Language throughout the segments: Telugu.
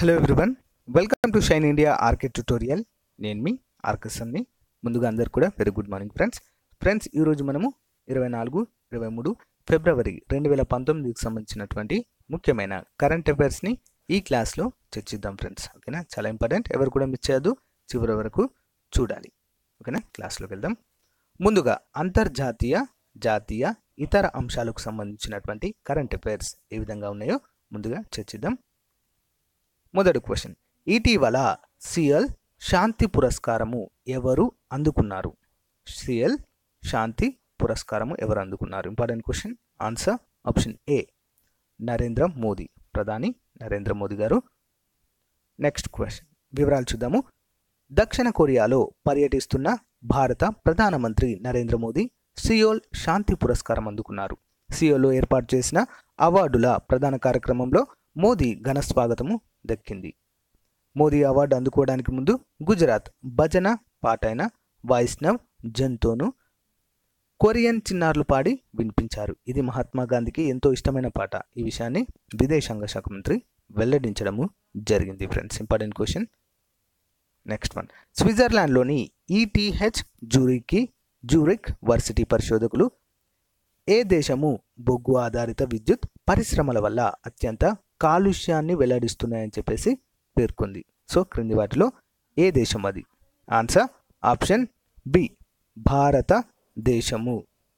hello everyone welcome to shine India RK tutorial నేను మీ ఆర్కసన్ని ముందుగా అందరు కూడా very good morning friends friends ఈరోజు మనము ఇరవై నాలుగు ఇరవై మూడు ఫిబ్రవరి రెండు వేల పంతొమ్మిదికి సంబంధించినటువంటి ముఖ్యమైన కరెంట్ అఫైర్స్ని ఈ క్లాస్లో చర్చిద్దాం ఫ్రెండ్స్ ఓకేనా చాలా ఇంపార్టెంట్ ఎవరు కూడా మిస్ చేయొద్దు చివరి వరకు చూడాలి ఓకేనా క్లాస్లోకి వెళ్దాం ముందుగా అంతర్జాతీయ జాతీయ ఇతర అంశాలకు సంబంధించినటువంటి కరెంట్ అఫైర్స్ ఏ విధంగా ఉన్నాయో ముందుగా చర్చిద్దాం మొదటి క్వశ్చన్ ఇటీవల సిఎల్ శాంతి పురస్కారము ఎవరు అందుకున్నారు సిఎల్ శాంతి పురస్కారము ఎవరు అందుకున్నారు important question answer option A Narendra Modi ప్రధాని నరేంద్ర మోదీ గారు నెక్స్ట్ క్వశ్చన్ వివరాలు చూద్దాము దక్షిణ కొరియాలో పర్యటిస్తున్న భారత ప్రధానమంత్రి నరేంద్ర మోదీ సియోల్ శాంతి పురస్కారం అందుకున్నారు సియోల్లో ఏర్పాటు చేసిన అవార్డుల ప్రధాన కార్యక్రమంలో మోదీ ఘన స్వాగతము దక్కింది మోదీ అవార్డు అందుకోవడానికి ముందు గుజరాత్ భజన పాటైన వైష్ణవ్ జంతోను కొరియన్ చిన్నారులు పాడి వినిపించారు ఇది మహాత్మా గాంధీకి ఎంతో ఇష్టమైన పాట ఈ విషయాన్ని విదేశాంగ శాఖ మంత్రి వెల్లడించడము జరిగింది friends important question next one స్విట్జర్లాండ్లోని ఈటీహెచ్ జూరిక్కి జూరిక్ వర్సిటీ పరిశోధకులు ఏ దేశము బొగ్గు ఆధారిత విద్యుత్ పరిశ్రమల వల్ల అత్యంత కాలుష్యాన్ని వెల్లడిస్తున్నాయని చెప్పేసి పేర్కొంది సో క్రింది వాటిలో ఏ దేశం అది ఆన్సర్ ఆప్షన్ బి భారత దేశము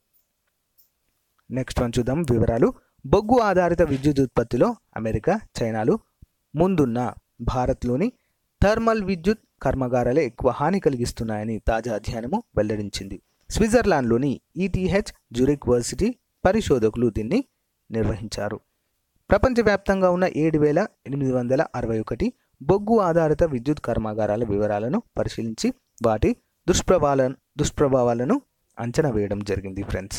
నెక్స్ట్ వన్ చూద్దాం వివరాలు బొగ్గు ఆధారిత విద్యుత్ ఉత్పత్తిలో అమెరికా చైనాలు ముందున్న భారత్లోని థర్మల్ విద్యుత్ కర్మాగారాలే ఎక్కువ హాని కలిగిస్తున్నాయని తాజా అధ్యయనము వెల్లడించింది స్విట్జర్లాండ్లోని ఈటీహెచ్ జూరిక్ వర్సిటీ పరిశోధకులు దీన్ని నిర్వహించారు ప్రపంచవ్యాప్తంగా ఉన్న ఏడు వేల ఎనిమిది వందల అరవై ఒకటి బొగ్గు ఆధారిత విద్యుత్ కర్మాగారాల వివరాలను పరిశీలించి వాటి దుష్ప్రభావాలను దుష్ప్రభావాలను అంచనా వేయడం జరిగింది ఫ్రెండ్స్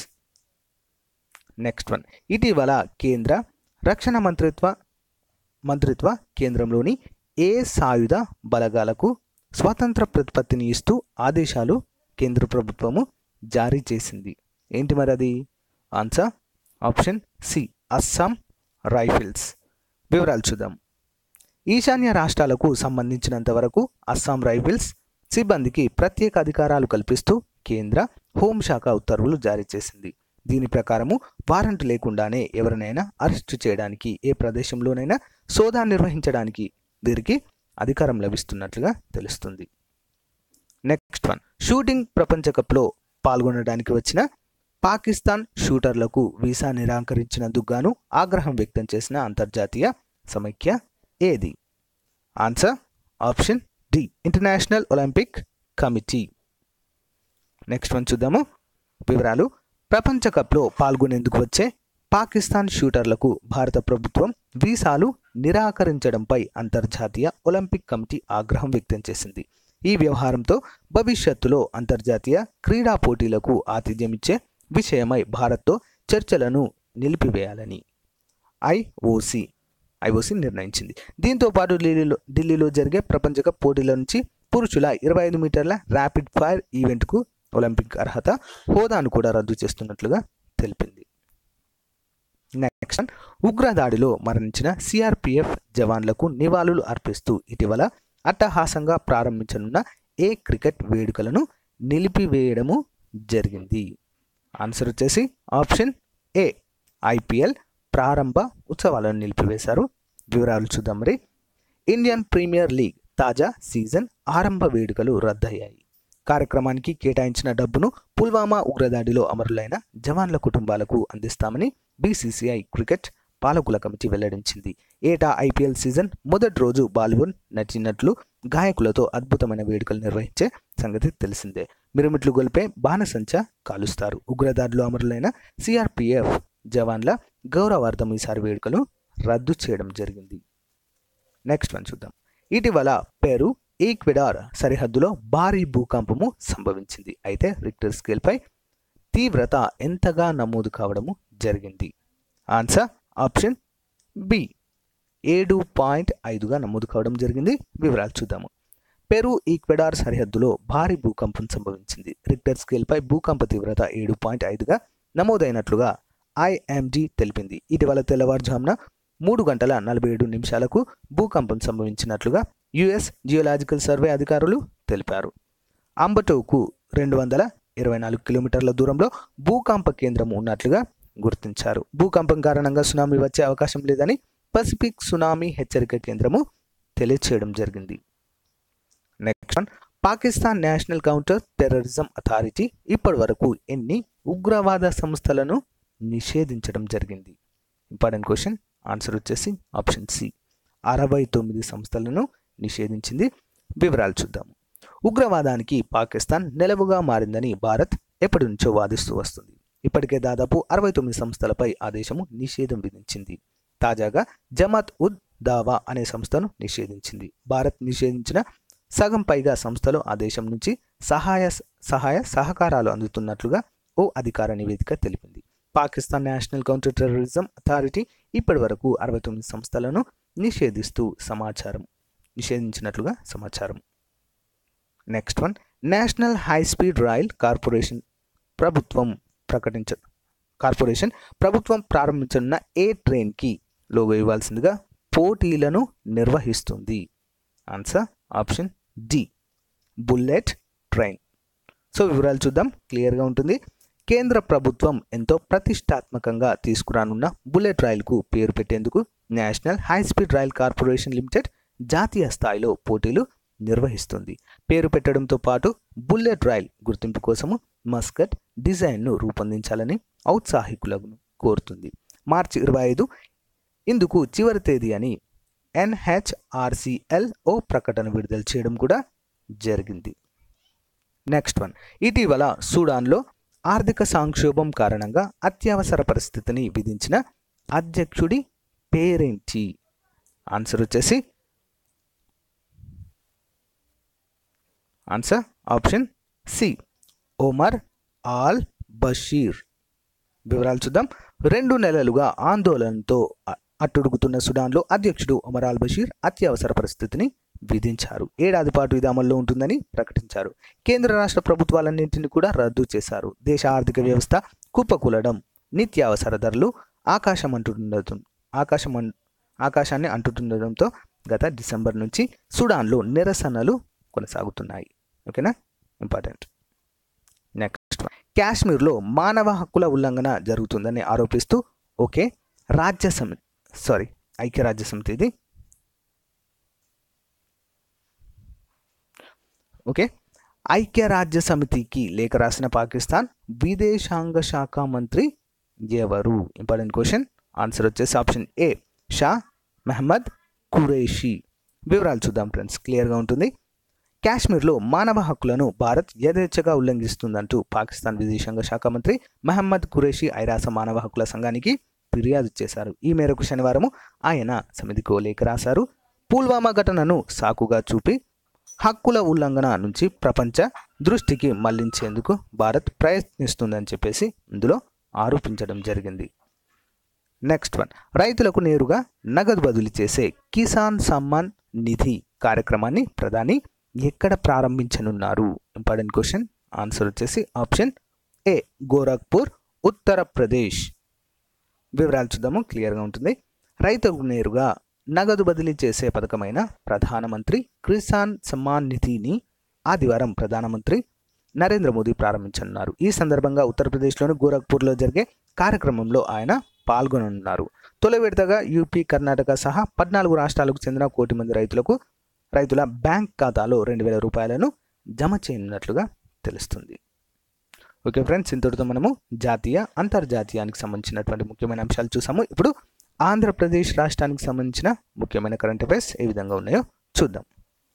నెక్స్ట్ వన్ ఇటీవల కేంద్ర రక్షణ మంత్రిత్వ మంత్రిత్వ కేంద్రంలోని ఏ సాయుధ బలగాలకు స్వతంత్ర ప్రతిపత్తిని ఇస్తూ ఆదేశాలు కేంద్ర ప్రభుత్వము జారీ చేసింది ఏంటి మరి అది answer option C Assam rifles వివరాలు చూద్దాం ఈశాన్య రాష్ట్రాలకు సంబంధించినంత వరకు అస్సాం రైఫిల్స్ సిబ్బందికి ప్రత్యేక అధికారాలు కల్పిస్తూ కేంద్ర హోంశాఖ ఉత్తర్వులు జారీ చేసింది దీని ప్రకారము వారెంట్ లేకుండానే ఎవరినైనా అరెస్టు చేయడానికి ఏ ప్రదేశంలోనైనా సోదా నిర్వహించడానికి వీరికి అధికారం లభిస్తున్నట్లుగా తెలుస్తుంది నెక్స్ట్ వన్ షూటింగ్ ప్రపంచ కప్లో పాల్గొనడానికి వచ్చిన పాకిస్తాన్ షూటర్లకు వీసా నిరాకరించినందుకు గాను ఆగ్రహం వ్యక్తం చేసిన అంతర్జాతీయ సమైక్య ఏది answer option D international olympic committee next one చూద్దాము వివరాలు ప్రపంచ కప్లో పాల్గొనేందుకు వచ్చే పాకిస్తాన్ షూటర్లకు భారత ప్రభుత్వం వీసాలు నిరాకరించడంపై అంతర్జాతీయ ఒలింపిక్ కమిటీ ఆగ్రహం వ్యక్తం చేసింది ఈ వ్యవహారంతో భవిష్యత్తులో అంతర్జాతీయ క్రీడా పోటీలకు ఆతిథ్యం ఇచ్చే విషయమై భారత్తో చర్చలను నిలిపివేయాలని ఐఓసి ఐఓసి నిర్ణయించింది దీంతో పాటు ఢిల్లీలో ఢిల్లీలో జరిగే ప్రపంచ కప్ పోటీల నుంచి పురుషుల ఇరవై ఐదు మీటర్ల ర్యాపిడ్ ఫైర్ ఈవెంట్కు ఒలింపిక్ అర్హత హోదాను కూడా రద్దు చేస్తున్నట్లుగా తెలిపింది నెక్స్ట్ ఉగ్రదాడిలో మరణించిన సిఆర్పిఎఫ్ జవాన్లకు నివాళులు అర్పిస్తూ ఇటీవల అట్టహాసంగా ప్రారంభించనున్న ఏ క్రికెట్ వేడుకలను నిలిపివేయడము జరిగింది ఆన్సర్ వచ్చేసి ఆప్షన్ ఏ ఐపీఎల్ ప్రారంభ ఉత్సవాలను నిలిపివేశారు వివరాలు చూద్దాం మరి ఇండియన్ ప్రీమియర్ లీగ్ తాజా సీజన్ ఆరంభ వేడుకలు రద్దయ్యాయి కార్యక్రమానికి కేటాయించిన డబ్బును పుల్వామా ఉగ్రదాడిలో అమరులైన జవాన్ల కుటుంబాలకు అందిస్తామని బీసీసీఐ క్రికెట్ పాలకుల కమిటీ వెల్లడించింది ఏటా ఐపీఎల్ సీజన్ మొదటి రోజు బాలీవుడ్ నటినట్లు గాయకులతో అద్భుతమైన వేడుకలు నిర్వహించే సంగతి తెలిసిందే మిరుమిట్లు గొలిపే బాణసంచ కాలుస్తారు ఉగ్రదాడిలో అమరులైన సిఆర్పిఎఫ్ జవాన్ల గౌరవార్థం ఈసారి వేడుకలు రద్దు చేయడం జరిగింది నెక్స్ట్ వన్ చూద్దాం ఇటీవల పేరు ఈక్వెడార్ సరిహద్దులో భారీ భూకంపము సంభవించింది అయితే రిక్టర్ స్కేల్పై తీవ్రత ఎంతగా నమోదు కావడము జరిగింది ఆన్సర్ ఆప్షన్ బి ఏడు పాయింట్ ఐదుగా నమోదు కావడం జరిగింది వివరాలు చూద్దాము పెరు ఈక్వెడార్ సరిహద్దులో భారీ భూకంపం సంభవించింది రిక్టర్ స్కేల్పై భూకంప తీవ్రత ఏడు పాయింట్ ఐదుగా నమోదైనట్లుగా ఐఎండి తెలిపింది ఇటీవల తెల్లవారుజామున మూడు గంటల నలభై ఏడు నిమిషాలకు భూకంపం సంభవించినట్లుగా యుఎస్ జియోలాజికల్ సర్వే అధికారులు తెలిపారు అంబటోకు రెండు వందల ఇరవై నాలుగు కిలోమీటర్ల దూరంలో భూకంప కేంద్రం ఉన్నట్లుగా గుర్తించారు భూకంపం కారణంగా సునామీ వచ్చే అవకాశం లేదని పసిఫిక్ సునామీ హెచ్చరిక కేంద్రము తెలియచేయడం జరిగింది next one Pakistan national counter terrorism authority ఇప్పటి వరకు ఎన్ని ఉగ్రవాద సంస్థలను నిషేధించడం జరిగింది ఇంపార్టెంట్ క్వశ్చన్ ఆన్సర్ వచ్చేసి ఆప్షన్ సి అరవై తొమ్మిది సంస్థలను నిషేధించింది వివరాలు చూద్దాము ఉగ్రవాదానికి పాకిస్తాన్ నెలవుగా మారిందని భారత్ ఎప్పటి నుంచో వాదిస్తూ వస్తుంది ఇప్పటికే దాదాపు అరవై తొమ్మిది సంస్థలపై ఆ దేశము నిషేధం విధించింది తాజాగా జమాత్ ఉద్ దావా అనే సంస్థను నిషేధించింది భారత్ నిషేధించిన సగం పైగా సంస్థలు ఆ దేశం నుంచి సహాయ సహాయ సహకారాలు అందుతున్నట్లుగా ఓ అధికార నివేదిక తెలిపింది Pakistan national counter terrorism authority ఇప్పటి వరకు అరవై తొమ్మిది సంస్థలను నిషేధిస్తూ సమాచారం నిషేధించినట్లుగా సమాచారం next one national high speed rail corporation ప్రభుత్వం ప్రకటించ కార్పొరేషన్ ప్రభుత్వం ప్రారంభించనున్న ఏ ట్రైన్కి లోగో ఇవ్వాల్సిందిగా పోటీలను నిర్వహిస్తుంది answer option D bullet train so వివరాలు చూద్దాం క్లియర్గా ఉంటుంది కేంద్ర ప్రభుత్వం ఎంతో ప్రతిష్టాత్మకంగా తీసుకురానున్న బుల్లెట్ రైలుకు పేరు పెట్టేందుకు national high speed rail corporation limited జాతీయ స్థాయిలో పోటీలు నిర్వహిస్తుంది పేరు పెట్టడంతో పాటు బుల్లెట్ రైల్ గుర్తింపు కోసము మస్కట్ డిజైన్ను రూపొందించాలని ఔత్సాహికులను కోరుతుంది మార్చి ఇరవై ఐదు ఇందుకు చివరి తేదీ అని ఎన్హెచ్ఆర్సిఎల్ ఓ ప్రకటన విడుదల చేయడం కూడా జరిగింది నెక్స్ట్ వన్ ఇటీవల సూడాన్లో ఆర్థిక సంక్షోభం కారణంగా అత్యవసర పరిస్థితిని విధించిన అధ్యక్షుడి పేరేంటి ఆన్సర్ వచ్చేసి answer option C Omar al Bashir వివరాలు చూద్దాం రెండు నెలలుగా ఆందోళనతో అ- అట్టుడుగుతున్న సుడాన్లో అధ్యక్షుడు ఒమర్ అల్ బషీర్ అత్యవసర పరిస్థితిని విధించారు ఏడాది పాటు ఇది అమల్లో ఉంటుందని ప్రకటించారు కేంద్ర రాష్ట్ర ప్రభుత్వాలన్నింటినీ కూడా రద్దు చేశారు దేశ ఆర్థిక వ్యవస్థ కుప్పకూలడం నిత్యావసర ధరలు ఆకాశం అంటుండటం ఆకాశం అన్- ఆకాశాన్ని అంటుతుండడంతో గత డిసెంబర్ నుంచి సుడాన్లో నిరసనలు కొనసాగుతున్నాయి ఓకేనా ఇంపార్టెంట్ నెక్స్ట్ కాశ్మీర్లో మానవ హక్కుల ఉల్లంఘన జరుగుతుందని ఆరోపిస్తూ ఓకే రాజ్య సమితి సారీ ఐక్యరాజ్య సమితి ఇది ఓకే ఐక్యరాజ్య సమితికి లేఖ రాసిన పాకిస్తాన్ విదేశాంగ శాఖ మంత్రి ఎవరు ఇంపార్టెంట్ క్వశ్చన్ ఆన్సర్ వచ్చేసి ఆప్షన్ ఏ షా మెహమ్మద్ ఖురేషి వివరాలు చూద్దాం ఫ్రెండ్స్ క్లియర్గా ఉంటుంది కాశ్మీర్లో మానవ హక్కులను భారత్ యథేచ్ఛగా ఉల్లంఘిస్తుందంటూ పాకిస్తాన్ విదేశాంగ శాఖ మంత్రి మహమ్మద్ ఖురేషి ఐరాస మానవ హక్కుల సంఘానికి ఫిర్యాదు చేశారు ఈ మేరకు శనివారం ఆయన సమితికి ఓ లేఖ రాశారు పుల్వామా ఘటనను సాకుగా చూపి హక్కుల ఉల్లంఘన నుంచి ప్రపంచ దృష్టికి మళ్లించేందుకు భారత్ ప్రయత్నిస్తుందని చెప్పేసి ఇందులో ఆరోపించడం జరిగింది నెక్స్ట్ వన్ రైతులకు నేరుగా నగదు బదిలీ చేసే కిసాన్ సమ్మాన్ నిధి కార్యక్రమాన్ని ప్రధాని ఎక్కడ ప్రారంభించనున్నారు ఇంపార్టెంట్ క్వశ్చన్ ఆన్సర్ వచ్చేసి ఆప్షన్ ఏ గోరఖ్పూర్ ఉత్తరప్రదేశ్ వివరాలు చూద్దాము క్లియర్గా ఉంటుంది రైతులకు నేరుగా నగదు బదిలీ చేసే పథకమైన ప్రధానమంత్రి కిసాన్ సమ్మాన్ నిధిని ఆదివారం ప్రధానమంత్రి నరేంద్ర మోదీ ప్రారంభించనున్నారు ఈ సందర్భంగా ఉత్తరప్రదేశ్లోని గోరఖ్పూర్లో జరిగే కార్యక్రమంలో ఆయన పాల్గొననున్నారు తొలి విడతగా యూపీ కర్ణాటక సహా పద్నాలుగు రాష్ట్రాలకు చెందిన కోటి మంది రైతులకు రైతుల బ్యాంక్ ఖాతాలో రెండు వేల రూపాయలను జమ చేయనున్నట్లుగా తెలుస్తుంది ఓకే ఫ్రెండ్స్ ఇంతటితో మనము జాతీయ అంతర్జాతీయానికి సంబంధించినటువంటి ముఖ్యమైన అంశాలు చూసాము ఇప్పుడు ఆంధ్రప్రదేశ్ రాష్ట్రానికి సంబంధించిన ముఖ్యమైన కరెంట్ అఫైర్స్ ఏ విధంగా ఉన్నాయో చూద్దాం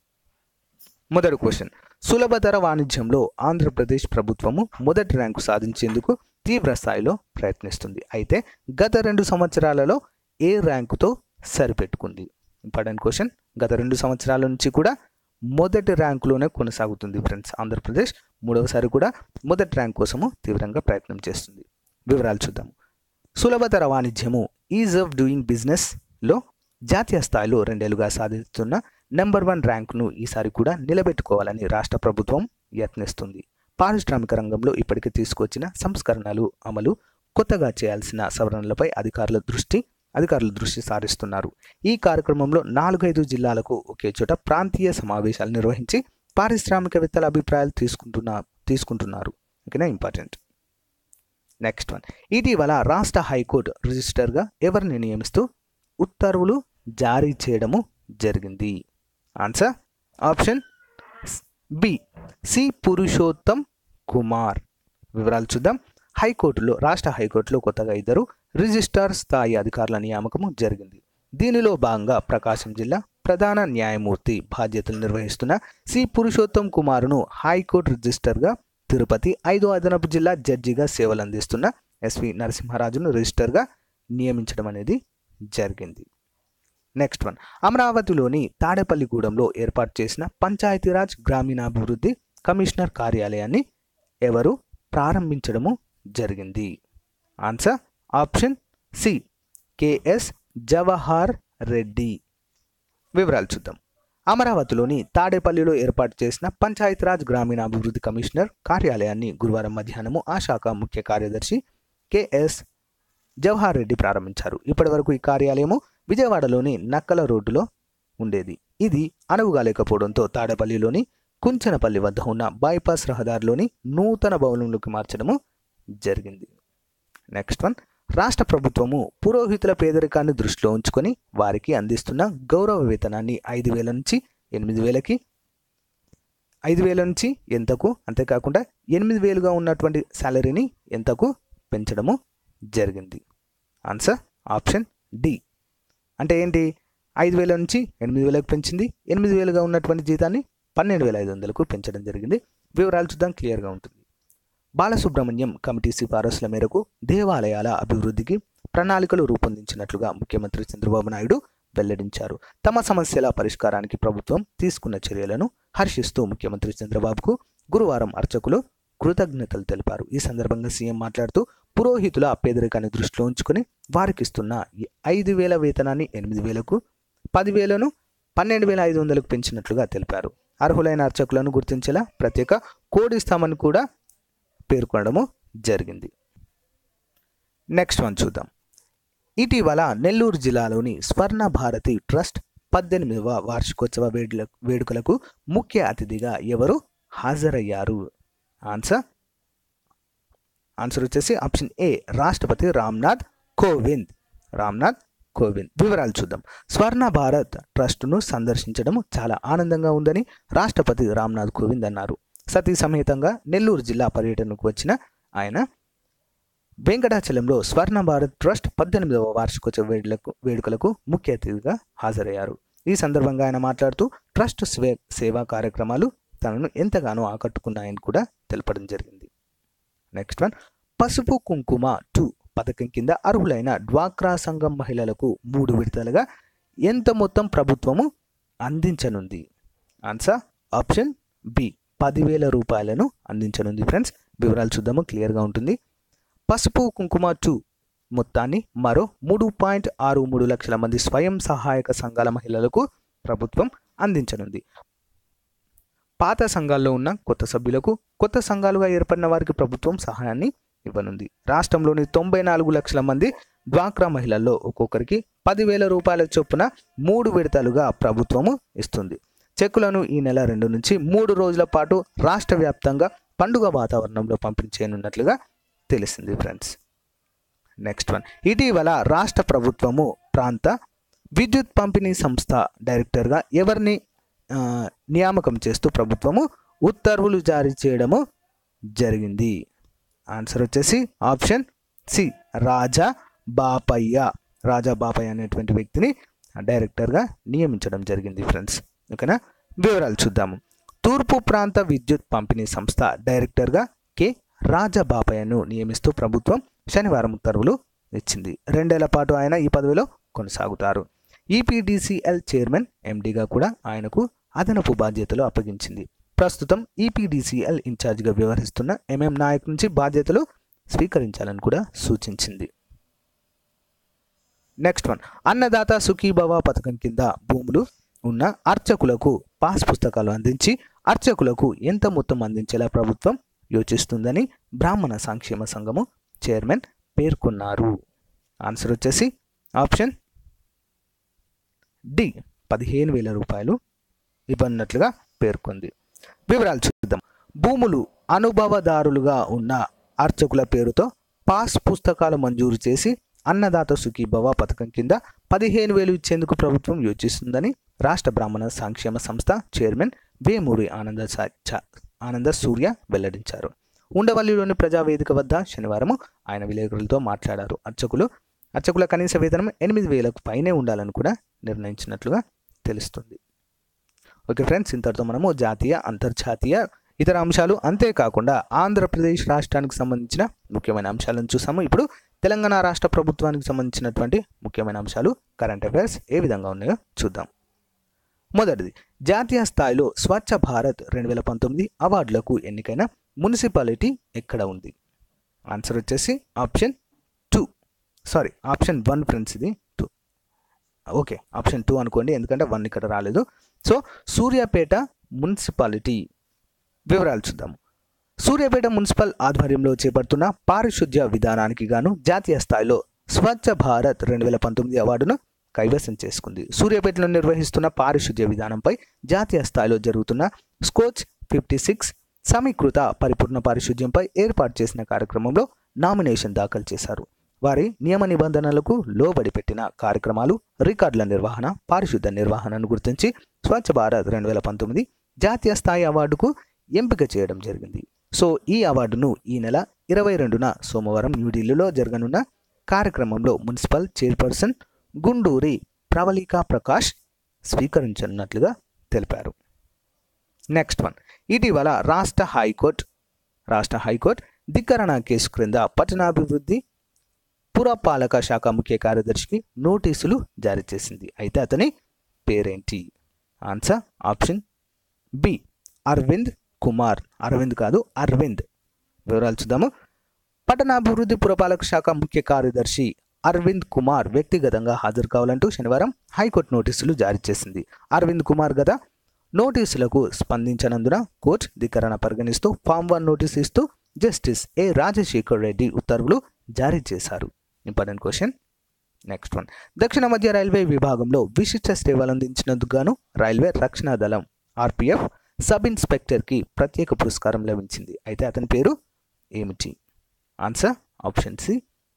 మొదటి క్వశ్చన్ సులభతర వాణిజ్యంలో ఆంధ్రప్రదేశ్ ప్రభుత్వము మొదటి ర్యాంకు సాధించేందుకు తీవ్ర స్థాయిలో ప్రయత్నిస్తుంది అయితే గత రెండు సంవత్సరాలలో ఏ ర్యాంకుతో సరిపెట్టుకుంది ఇంపార్టెంట్ క్వశ్చన్ గత రెండు సంవత్సరాల నుంచి కూడా మొదటి ర్యాంకులోనే కొనసాగుతుంది ఫ్రెండ్స్ ఆంధ్రప్రదేశ్ మూడవసారి కూడా మొదటి ర్యాంక్ కోసము తీవ్రంగా ప్రయత్నం చేస్తుంది వివరాలు చూద్దాము సులభతర వాణిజ్యము ఈజ్ ఆఫ్ డూయింగ్ బిజినెస్లో జాతీయ స్థాయిలో రెండేళ్లుగా సాధిస్తున్న నెంబర్ వన్ ర్యాంకును ఈసారి కూడా నిలబెట్టుకోవాలని రాష్ట్ర ప్రభుత్వం యత్నిస్తుంది పారిశ్రామిక రంగంలో ఇప్పటికే తీసుకొచ్చిన సంస్కరణలు అమలు కొత్తగా చేయాల్సిన సవరణలపై అధికారుల దృష్టి అధికారులు దృష్టి సారిస్తున్నారు ఈ కార్యక్రమంలో నాలుగైదు జిల్లాలకు ఒకే చోట ప్రాంతీయ సమావేశాలు నిర్వహించి పారిశ్రామికవేత్తల అభిప్రాయాలు తీసుకుంటున్నా తీసుకుంటున్నారు ఓకేనా ఇంపార్టెంట్ నెక్స్ట్ వన్ ఇటీవల రాష్ట్ర హైకోర్టు రిజిస్టర్గా ఎవరిని నియమిస్తూ ఉత్తర్వులు జారీ చేయడము జరిగింది answer option B C Purushottam Kumar వివరాలు చూద్దాం హైకోర్టులో రాష్ట్ర హైకోర్టులో కొత్తగా ఇద్దరు రిజిస్ట్రార్ స్థాయి అధికారుల నియామకము జరిగింది దీనిలో భాగంగా ప్రకాశం జిల్లా ప్రధాన న్యాయమూర్తి బాధ్యతలు నిర్వహిస్తున్న సి పురుషోత్తం కుమార్ను హైకోర్టు రిజిస్టర్గా తిరుపతి ఐదో అదనపు జిల్లా జడ్జిగా సేవలు అందిస్తున్న ఎస్వి నరసింహరాజును రిజిస్టర్గా నియమించడం అనేది జరిగింది నెక్స్ట్ వన్ అమరావతిలోని తాడేపల్లిగూడెంలో ఏర్పాటు చేసిన పంచాయతీరాజ్ గ్రామీణాభివృద్ధి కమిషనర్ కార్యాలయాన్ని ఎవరు ప్రారంభించడము జరిగింది answer option C KS Jawahar Reddy వివరాలు చూద్దాం అమరావతిలోని తాడేపల్లిలో ఏర్పాటు చేసిన పంచాయతీరాజ్ గ్రామీణాభివృద్ధి కమిషనర్ కార్యాలయాన్ని గురువారం మధ్యాహ్నము ఆ శాఖ ముఖ్య కార్యదర్శి కెఎస్ జవహర్ రెడ్డి ప్రారంభించారు ఇప్పటివరకు ఈ కార్యాలయము విజయవాడలోని నక్కల రోడ్డులో ఉండేది ఇది అనువుగా లేకపోవడంతో తాడేపల్లిలోని కుంచనపల్లి వద్ద ఉన్న బైపాస్ రహదారిలోని నూతన భవనంలోకి మార్చడము జరిగింది నెక్స్ట్ వన్ రాష్ట్ర ప్రభుత్వము పురోహితుల పేదరికాన్ని దృష్టిలో ఉంచుకొని వారికి అందిస్తున్న గౌరవ వేతనాన్ని ఐదు వేల నుంచి ఎనిమిది వేలకి ఐదు వేల నుంచి ఎంతకు అంతేకాకుండా ఎనిమిది వేలుగా ఉన్నటువంటి శాలరీని ఎంతకు పెంచడము జరిగింది ఆన్సర్ ఆప్షన్ డి అంటే ఏంటి ఐదు వేల నుంచి ఎనిమిది వేలకు పెంచింది ఎనిమిది వేలుగా ఉన్నటువంటి జీతాన్ని పన్నెండు వేల ఐదు వందలకు పెంచడం జరిగింది వివరాలు చూద్దాం క్లియర్గా ఉంటుంది బాలసుబ్రహ్మణ్యం కమిటీ సిఫారసుల మేరకు దేవాలయాల అభివృద్ధికి ప్రణాళికలు రూపొందించినట్లుగా ముఖ్యమంత్రి చంద్రబాబు నాయుడు వెల్లడించారు తమ సమస్యల పరిష్కారానికి ప్రభుత్వం తీసుకున్న చర్యలను హర్షిస్తూ ముఖ్యమంత్రి చంద్రబాబుకు గురువారం అర్చకులు కృతజ్ఞతలు తెలిపారు ఈ సందర్భంగా సీఎం మాట్లాడుతూ పురోహితుల పేదరికాన్ని దృష్టిలో ఉంచుకొని వారికిస్తున్న ఈ ఐదు వేల వేతనాన్ని ఎనిమిది వేలకు పదివేలను పన్నెండు వేల ఐదు వందలకు పెంచినట్లుగా తెలిపారు అర్హులైన అర్చకులను గుర్తించేలా ప్రత్యేక కోడ్ ఇస్తామని కూడా పేర్కొనడము జరిగింది నెక్స్ట్ వన్ చూద్దాం ఇటీవల నెల్లూరు జిల్లాలోని స్వర్ణ భారతి ట్రస్ట్ పద్దెనిమిదవ వార్షికోత్సవ వేడుల వేడుకలకు ముఖ్య అతిథిగా ఎవరు హాజరయ్యారు ఆన్సర్ ఆన్సర్ వచ్చేసి ఆప్షన్ ఏ రాష్ట్రపతి రామ్నాథ్ కోవింద్ రామ్నాథ్ కోవింద్ వివరాలు చూద్దాం స్వర్ణ భారత్ ట్రస్టును సందర్శించడం చాలా ఆనందంగా ఉందని రాష్ట్రపతి రామ్నాథ్ కోవింద్ అన్నారు సతీ సమేతంగా నెల్లూరు జిల్లా పర్యటనకు వచ్చిన ఆయన వెంకటాచలంలో స్వర్ణ భారత్ ట్రస్ట్ పద్దెనిమిదవ వార్షికోత్సవ వేడుకలకు వేడుకలకు ముఖ్య అతిథిగా హాజరయ్యారు ఈ సందర్భంగా ఆయన మాట్లాడుతూ ట్రస్ట్ స్వే సేవా కార్యక్రమాలు తనను ఎంతగానో ఆకట్టుకున్నాయని కూడా తెలపడం జరిగింది నెక్స్ట్ వన్ పసుపు కుంకుమ టూ పథకం కింద అర్హులైన డ్వాక్రా సంఘం మహిళలకు మూడు విడతలుగా ఎంత మొత్తం ప్రభుత్వము అందించనుంది ఆన్సర్ ఆప్షన్ బి పదివేల రూపాయలను అందించనుంది ఫ్రెండ్స్ వివరాలు చూద్దాము క్లియర్గా ఉంటుంది పసుపు కుంకుమ టూ మొత్తాన్ని మరో మూడు పాయింట్ ఆరు మూడు లక్షల మంది స్వయం సహాయక సంఘాల మహిళలకు ప్రభుత్వం అందించనుంది పాత సంఘాల్లో ఉన్న కొత్త సభ్యులకు కొత్త సంఘాలుగా ఏర్పడిన వారికి ప్రభుత్వం సహాయాన్ని ఇవ్వనుంది రాష్ట్రంలోని తొంభై నాలుగు లక్షల మంది డ్వాక్రా మహిళల్లో ఒక్కొక్కరికి పదివేల రూపాయల చొప్పున మూడు విడతలుగా ప్రభుత్వము ఇస్తుంది చెక్కులను ఈ నెల రెండు నుంచి మూడు రోజుల పాటు రాష్ట్ర వ్యాప్తంగా పండుగ వాతావరణంలో పంపిణీ చేయనున్నట్లుగా తెలిసింది ఫ్రెండ్స్ నెక్స్ట్ వన్ ఇటీవల రాష్ట్ర ప్రభుత్వము ప్రాంత విద్యుత్ పంపిణీ సంస్థ డైరెక్టర్గా ఎవరిని ఆ, నియామకం చేస్తూ ప్రభుత్వము ఉత్తర్వులు జారీ చేయడము జరిగింది ఆన్సర్ వచ్చేసి ఆప్షన్ సి రాజా బాపయ్య రాజా బాపయ్య అనేటువంటి వ్యక్తిని డైరెక్టర్గా నియమించడం జరిగింది ఫ్రెండ్స్ ఓకేనా వివరాలు చూద్దాము తూర్పు ప్రాంత విద్యుత్ పంపిణీ సంస్థ డైరెక్టర్గా కె రాజబాపయ్యను నియమిస్తూ ప్రభుత్వం శనివారం ఉత్తర్వులు ఇచ్చింది రెండేళ్ల పాటు ఆయన ఈ పదవిలో కొనసాగుతారు ఈపీడీసీఎల్ చైర్మన్ ఎండీగా కూడా ఆయనకు అదనపు బాధ్యతలు అప్పగించింది ప్రస్తుతం ఈపీడీసీఎల్ ఇన్ఛార్జిగా వ్యవహరిస్తున్న ఎంఎం నాయక్ నుంచి బాధ్యతలు స్వీకరించాలని కూడా సూచించింది నెక్స్ట్ వన్ అన్నదాత సుఖీభవ పథకం కింద భూములు ఉన్న అర్చకులకు పాస్ పుస్తకాలు అందించి అర్చకులకు ఎంత మొత్తం అందించేలా ప్రభుత్వం యోచిస్తుందని బ్రాహ్మణ సంక్షేమ సంఘము చైర్మన్ పేర్కొన్నారు ఆన్సర్ వచ్చేసి ఆప్షన్ డి పదిహేను వేల రూపాయలు ఇవ్వనున్నట్లుగా పేర్కొంది వివరాలు చూద్దాం భూములు అనుభవదారులుగా ఉన్న అర్చకుల పేరుతో పాస్ పుస్తకాలు మంజూరు చేసి అన్నదాత సుఖీభవ పథకం కింద పదిహేను వేలు ఇచ్చేందుకు ప్రభుత్వం యోచిస్తుందని రాష్ట్ర బ్రాహ్మణ సంక్షేమ సంస్థ చైర్మన్ వేమూరి ఆనంద సా- చ- ఆనంద సూర్య వెల్లడించారు ఉండవల్లిలోని ప్రజావేదిక వద్ద శనివారం ఆయన విలేకరులతో మాట్లాడారు అర్చకులు అర్చకుల కనీస వేతనం ఎనిమిది వేలకు పైనే ఉండాలని కూడా నిర్ణయించినట్లుగా తెలుస్తుంది ఓకే ఫ్రెండ్స్ ఇంతటితో మనము జాతీయ అంతర్జాతీయ ఇతర అంశాలు అంతేకాకుండా ఆంధ్రప్రదేశ్ రాష్ట్రానికి సంబంధించిన ముఖ్యమైన అంశాలను చూసాము ఇప్పుడు తెలంగాణ రాష్ట్ర ప్రభుత్వానికి సంబంధించినటువంటి ముఖ్యమైన అంశాలు కరెంట్ అఫైర్స్ ఏ విధంగా ఉన్నాయో చూద్దాం మొదటిది జాతీయ స్థాయిలో స్వచ్ఛ భారత్ రెండు వేల పంతొమ్మిది అవార్డులకు ఎన్నికైన మున్సిపాలిటీ ఎక్కడ ఉంది ఆన్సర్ వచ్చేసి option two sorry option one friends ఇది టూ ఓకే ఆప్షన్ టూ అనుకోండి ఎందుకంటే వన్ ఇక్కడ రాలేదు సో సూర్యాపేట మున్సిపాలిటీ వివరాలు చూద్దాము సూర్యాపేట మున్సిపల్ ఆధ్వర్యంలో చేపడుతున్న పారిశుద్ధ్య విధానానికి గాను జాతీయ స్థాయిలో స్వచ్ఛ భారత్ రెండు వేల పంతొమ్మిది అవార్డును కైవసం చేసుకుంది సూర్యాపేటలో నిర్వహిస్తున్న పారిశుద్ధ్య విధానంపై జాతీయ స్థాయిలో జరుగుతున్న స్కోచ్ ఫిఫ్టీ సిక్స్ సమీకృత పరిపూర్ణ పారిశుద్ధ్యంపై ఏర్పాటు చేసిన కార్యక్రమంలో నామినేషన్ దాఖలు చేశారు వారి నియమ నిబంధనలకు లోబడి పెట్టిన కార్యక్రమాలు రికార్డుల నిర్వహణ పారిశుద్ధ నిర్వహణను గుర్తించి స్వచ్ఛ భారత్ రెండు వేల పంతొమ్మిది జాతీయ స్థాయి అవార్డుకు ఎంపిక చేయడం జరిగింది సో ఈ అవార్డును ఈ నెల ఇరవై రెండున సోమవారం న్యూఢిల్లీలో జరగనున్న కార్యక్రమంలో మున్సిపల్ చైర్పర్సన్ గుండూరి ప్రవళికా ప్రకాష్ స్వీకరించనున్నట్లుగా తెలిపారు నెక్స్ట్ వన్ ఇటీవల రాష్ట్ర హైకోర్టు రాష్ట్ర హైకోర్టు ధిక్కరణ కేసు క్రింద పట్టణాభివృద్ధి పురపాలక శాఖ ముఖ్య కార్యదర్శికి నోటీసులు జారీ చేసింది అయితే అతని పేరేంటి answer option B Arvind Kumar Arvind కాదు అరవింద్ వివరాలు చూద్దాము పట్టణాభివృద్ధి పురపాలక శాఖ ముఖ్య కార్యదర్శి అరవింద్ కుమార్ వ్యక్తిగతంగా హాజరు కావాలంటూ శనివారం హైకోర్టు నోటీసులు జారీ చేసింది అరవింద్ కుమార్ గత నోటీసులకు స్పందించనందున కోర్టు ధిక్కరణ పరిగణిస్తూ ఫామ్ వన్ నోటీస్ ఇస్తూ జస్టిస్ ఏ రాజశేఖర్ రెడ్డి ఉత్తర్వులు జారీ చేశారు ఇంపార్టెంట్ క్వశ్చన్ నెక్స్ట్ వన్ దక్షిణ మధ్య రైల్వే విభాగంలో విశిష్ట సేవలు అందించినందుకు గాను రైల్వే రక్షణ దళం ఆర్పిఎఫ్ సబ్ ఇన్స్పెక్టర్కి ప్రత్యేక పురస్కారం లభించింది అయితే అతని పేరు ఏమిటి ఆన్సర్ ఆప్షన్ సి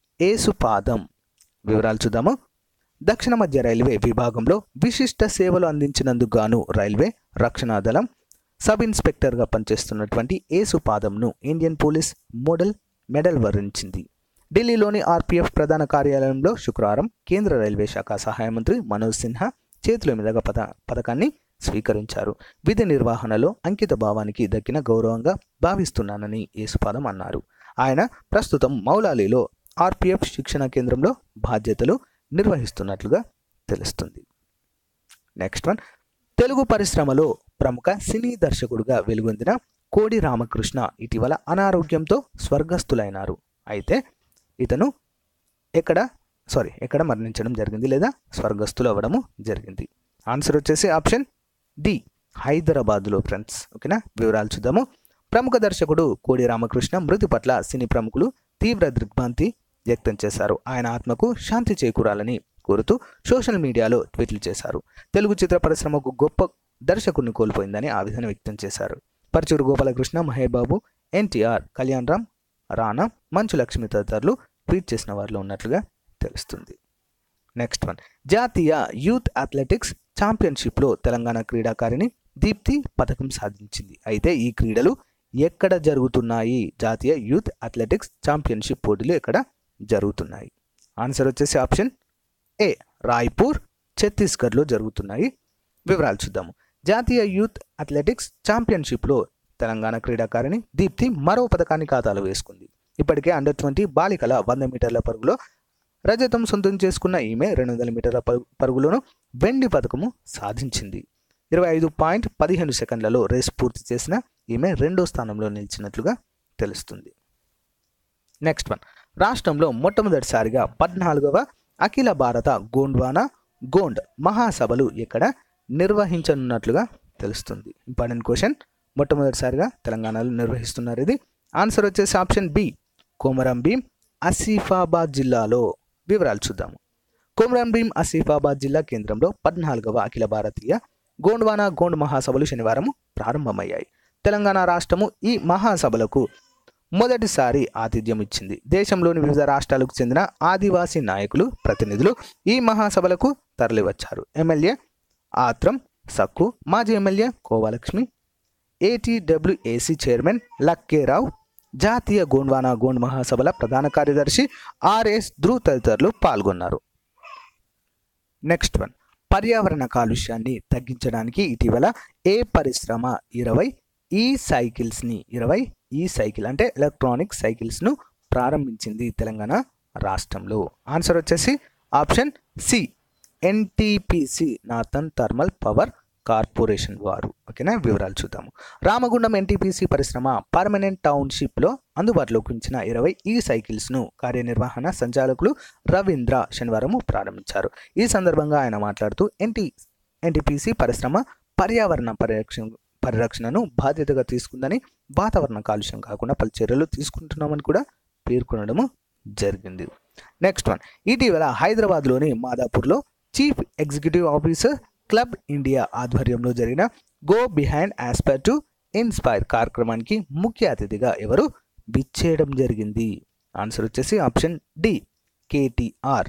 ఏసుపాదం వివరాలు చూద్దాము దక్షిణ మధ్య రైల్వే విభాగంలో విశిష్ట సేవలు అందించినందుకు గాను రైల్వే రక్షణ దళం సబ్ ఇన్స్పెక్టర్గా పనిచేస్తున్నటువంటి ఏసుపాదంను ఇండియన్ పోలీస్ మోడల్ మెడల్ వరించింది ఢిల్లీలోని ఆర్పీఎఫ్ ప్రధాన కార్యాలయంలో శుక్రవారం కేంద్ర రైల్వే శాఖ సహాయ మంత్రి మనోజ్ సిన్హా చేతుల మీదుగా పద పథకాన్ని స్వీకరించారు విధి నిర్వహణలో అంకిత భావానికి దక్కిన గౌరవంగా భావిస్తున్నానని యేసుపాదం అన్నారు ఆయన ప్రస్తుతం మౌలాలీలో ఆర్పీఎఫ్ శిక్షణ కేంద్రంలో బాధ్యతలు నిర్వహిస్తున్నట్లుగా తెలుస్తుంది నెక్స్ట్ వన్ తెలుగు పరిశ్రమలో ప్రముఖ సినీ దర్శకుడుగా వెలుగొందిన కోడి రామకృష్ణ ఇటీవల అనారోగ్యంతో స్వర్గస్థులైనారు అయితే ఇతను ఎక్కడ సారీ ఎక్కడ మరణించడం జరిగింది లేదా స్వర్గస్థులు అవ్వడము జరిగింది ఆన్సర్ వచ్చేసి ఆప్షన్ డి హైదరాబాద్లో ఫ్రెండ్స్ ఓకేనా వివరాలు చూద్దాము ప్రముఖ దర్శకుడు కోడి రామకృష్ణ మృతి పట్ల సినీ ప్రముఖులు తీవ్ర దిగ్భ్రాంతి వ్యక్తం చేశారు ఆయన ఆత్మకు శాంతి చేకూరాలని కోరుతూ సోషల్ మీడియాలో ట్వీట్లు చేశారు తెలుగు చిత్ర పరిశ్రమకు గొప్ప దర్శకుడిని కోల్పోయిందని ఆవేదన వ్యక్తం చేశారు పరచూరు గోపాలకృష్ణ మహేబాబు ఎన్టీఆర్ కళ్యాణ్ రామ్ రానా మంచు లక్ష్మి తదితరులు ట్వీట్ చేసిన వారిలో ఉన్నట్లుగా తెలుస్తుంది నెక్స్ట్ వన్ జాతీయ యూత్ అథ్లెటిక్స్ ఛాంపియన్షిప్లో తెలంగాణ క్రీడాకారిణి దీప్తి పథకం సాధించింది అయితే ఈ క్రీడలు ఎక్కడ జరుగుతున్నాయి జాతీయ యూత్ అథ్లెటిక్స్ ఛాంపియన్షిప్ పోటీలు ఎక్కడ జరుగుతున్నాయి ఆన్సర్ వచ్చేసి ఆప్షన్ ఏ రాయ్పూర్ ఛత్తీస్గఢ్లో జరుగుతున్నాయి వివరాలు చూద్దాము జాతీయ యూత్ అథ్లెటిక్స్ ఛాంపియన్షిప్లో తెలంగాణ క్రీడాకారిణి దీప్తి మరో పథకాన్ని ఖాతాలో వేసుకుంది ఇప్పటికే అండర్ ట్వంటీ బాలికల వంద మీటర్ల పరుగులో రజతం సొంతం చేసుకున్న ఈమె రెండు వందల మీటర్ల పరుగు- పరుగులోను వెండి పథకము సాధించింది ఇరవై ఐదు పాయింట్ పదిహేను సెకండ్లలో రేస్ పూర్తి చేసిన ఈమె రెండో స్థానంలో నిలిచినట్లుగా తెలుస్తుంది నెక్స్ట్ వన్ రాష్ట్రంలో మొట్టమొదటిసారిగా పద్నాలుగవ అఖిల భారత గోండ్వానా గోండ్ మహాసభలు ఇక్కడ నిర్వహించనున్నట్లుగా తెలుస్తుంది ఇంపార్టెంట్ క్వశ్చన్ మొట్టమొదటిసారిగా తెలంగాణలో నిర్వహిస్తున్నారు ఇది ఆన్సర్ వచ్చేసి ఆప్షన్ బి కోమరం భీం ఆసిఫాబాద్ జిల్లాలో వివరాలు చూద్దాము కొమ్రం భీం ఆసిఫాబాద్ జిల్లా కేంద్రంలో పద్నాలుగవ అఖిల భారతీయ గోండ్వానా గోండ్ మహాసభలు శనివారం ప్రారంభమయ్యాయి తెలంగాణ రాష్ట్రము ఈ మహాసభలకు మొదటిసారి ఆతిథ్యం ఇచ్చింది దేశంలోని వివిధ రాష్ట్రాలకు చెందిన ఆదివాసీ నాయకులు ప్రతినిధులు ఈ మహాసభలకు తరలివచ్చారు ఎమ్మెల్యే ఆత్రం సక్కు మాజీ MLA Kova Lakshmi ATWAC chairman Lakkerao జాతీయ గోండ్వానా గోండ్ మహాసభల ప్రధాన కార్యదర్శి ఆర్ఎస్ ధ్రువ్ తదితరులు పాల్గొన్నారు నెక్స్ట్ వన్ పర్యావరణ కాలుష్యాన్ని తగ్గించడానికి ఇటీవల ఏ పరిశ్రమ ఇరవై ఈ సైకిల్స్ని ఇరవై ఈ సైకిల్ అంటే ఎలక్ట్రానిక్ సైకిల్స్ను ప్రారంభించింది తెలంగాణ రాష్ట్రంలో ఆన్సర్ వచ్చేసి option C NTPC northern thermal power corporation వారు ఓకేనా వివరాలు చూద్దాము రామగుండం ఎన్టీపీసీ పరిశ్రమ పర్మనెంట్ టౌన్షిప్లో అందుబాటులోకి ఉంచిన ఇరవై ఈ సైకిల్స్ను కార్యనిర్వహణ సంచాలకులు రవీంద్ర శనివారం ప్రారంభించారు ఈ సందర్భంగా ఆయన మాట్లాడుతూ ఎన్టీ ఎన్టీపీసీ పరిశ్రమ పర్యావరణ పరిరక్షణ పరిరక్షణను బాధ్యతగా తీసుకుందని వాతావరణ కాలుష్యం కాకుండా పలు చర్యలు తీసుకుంటున్నామని కూడా పేర్కొనడము జరిగింది నెక్స్ట్ వన్ ఇటీవల హైదరాబాద్లోని మాదాపూర్లో chief executive officer club India ఆధ్వర్యంలో జరిగిన go behind aspire to inspire కార్యక్రమానికి ముఖ్య అతిథిగా ఎవరు విచ్చేయడం జరిగింది ఆన్సర్ వచ్చేసి ఆప్షన్ డి కేటీఆర్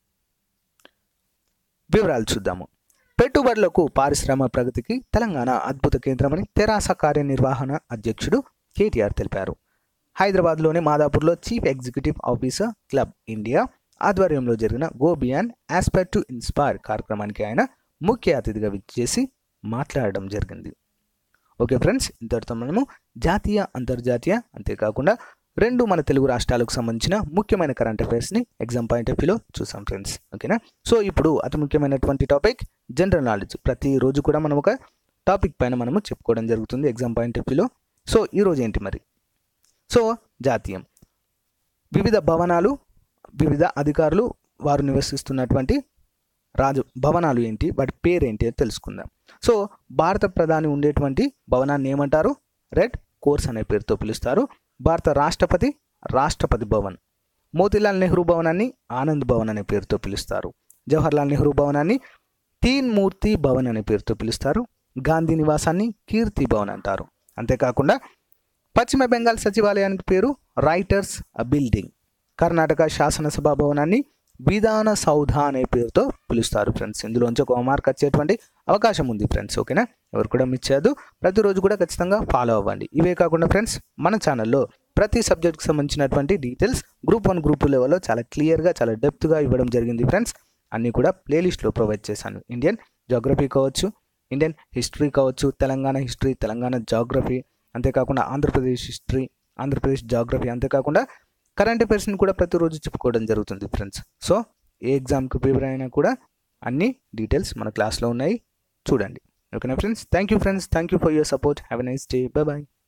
వివరాలు చూద్దాము పెట్టుబడులకు పారిశ్రామిక ప్రగతికి తెలంగాణ అద్భుత కేంద్రమని తెరాస కార్యనిర్వహణ అధ్యక్షుడు కేటీఆర్ తెలిపారు హైదరాబాద్లోని మాదాపూర్లో chief executive officer club India ఆధ్వర్యంలో జరిగిన go beyond aspire to inspire కార్యక్రమానికి ఆయన ముఖ్య అతిథిగా విచ్చేసి మాట్లాడడం జరిగింది ఓకే ఫ్రెండ్స్ ఇంతటితో మనము జాతీయ అంతర్జాతీయ అంతేకాకుండా రెండు మన తెలుగు రాష్ట్రాలకు సంబంధించిన ముఖ్యమైన కరెంట్ అఫైర్స్ని ఎగ్జామ్ పాయింట్ ఆఫ్ వ్యూలో చూసాం ఫ్రెండ్స్ ఓకేనా సో ఇప్పుడు అతి ముఖ్యమైనటువంటి టాపిక్ జనరల్ నాలెడ్జ్ ప్రతిరోజు కూడా మనం ఒక టాపిక్ పైన మనము చెప్పుకోవడం జరుగుతుంది ఎగ్జామ్ పాయింట్ ఆఫ్ వ్యూలో సో ఈరోజు ఏంటి మరి సో జాతీయం వివిధ భవనాలు వివిధ అధికారులు వారు నివసిస్తున్నటువంటి రాజు భవనాలు ఏంటి వాటి పేరేంటి అని తెలుసుకుందాం సో భారత ప్రధాని ఉండేటువంటి భవనాన్ని ఏమంటారు రెడ్ కోర్స్ అనే పేరుతో పిలుస్తారు భారత రాష్ట్రపతి రాష్ట్రపతి భవన్ మోతీలాల్ నెహ్రూ భవనాన్ని ఆనంద్ భవన్ అనే పేరుతో పిలుస్తారు జవహర్లాల్ నెహ్రూ భవనాన్ని తీన్ మూర్తి భవన్ అనే పేరుతో పిలుస్తారు గాంధీ నివాసాన్ని కీర్తి భవన్ అంటారు అంతేకాకుండా పశ్చిమ బెంగాల్ సచివాలయానికి పేరు రైటర్స్ బిల్డింగ్ కర్ణాటక శాసనసభ భవనాన్ని విధాన సౌధ అనే పేరుతో పిలుస్తారు ఫ్రెండ్స్ ఇందులోంచి ఒక మార్క్ వచ్చేటువంటి అవకాశం ఉంది ఫ్రెండ్స్ ఓకేనా ఎవరు కూడా మిస్ చేయదు ప్రతిరోజు కూడా ఖచ్చితంగా ఫాలో అవ్వండి ఇవే కాకుండా ఫ్రెండ్స్ మన ఛానల్లో ప్రతి సబ్జెక్ట్కి సంబంధించినటువంటి details group one group two లెవెల్లో చాలా క్లియర్గా చాలా డెప్త్గా ఇవ్వడం జరిగింది ఫ్రెండ్స్ అన్నీ కూడా ప్లేలిస్ట్లో ప్రొవైడ్ చేశాను ఇండియన్ జాగ్రఫీ కావచ్చు ఇండియన్ హిస్టరీ కావచ్చు తెలంగాణ హిస్టరీ తెలంగాణ జాగ్రఫీ అంతేకాకుండా ఆంధ్రప్రదేశ్ హిస్టరీ ఆంధ్రప్రదేశ్ జాగ్రఫీ అంతేకాకుండా కరెంట్ అఫైర్స్ని కూడా ప్రతిరోజు చెప్పుకోవడం జరుగుతుంది ఫ్రెండ్స్ సో ఏ ఎగ్జామ్కి ప్రిపేర్ అయినా కూడా అన్ని డీటెయిల్స్ మన క్లాస్లో ఉన్నాయి చూడండి ఓకేనా friends thank you friends thank you for your support have a nice day bye bye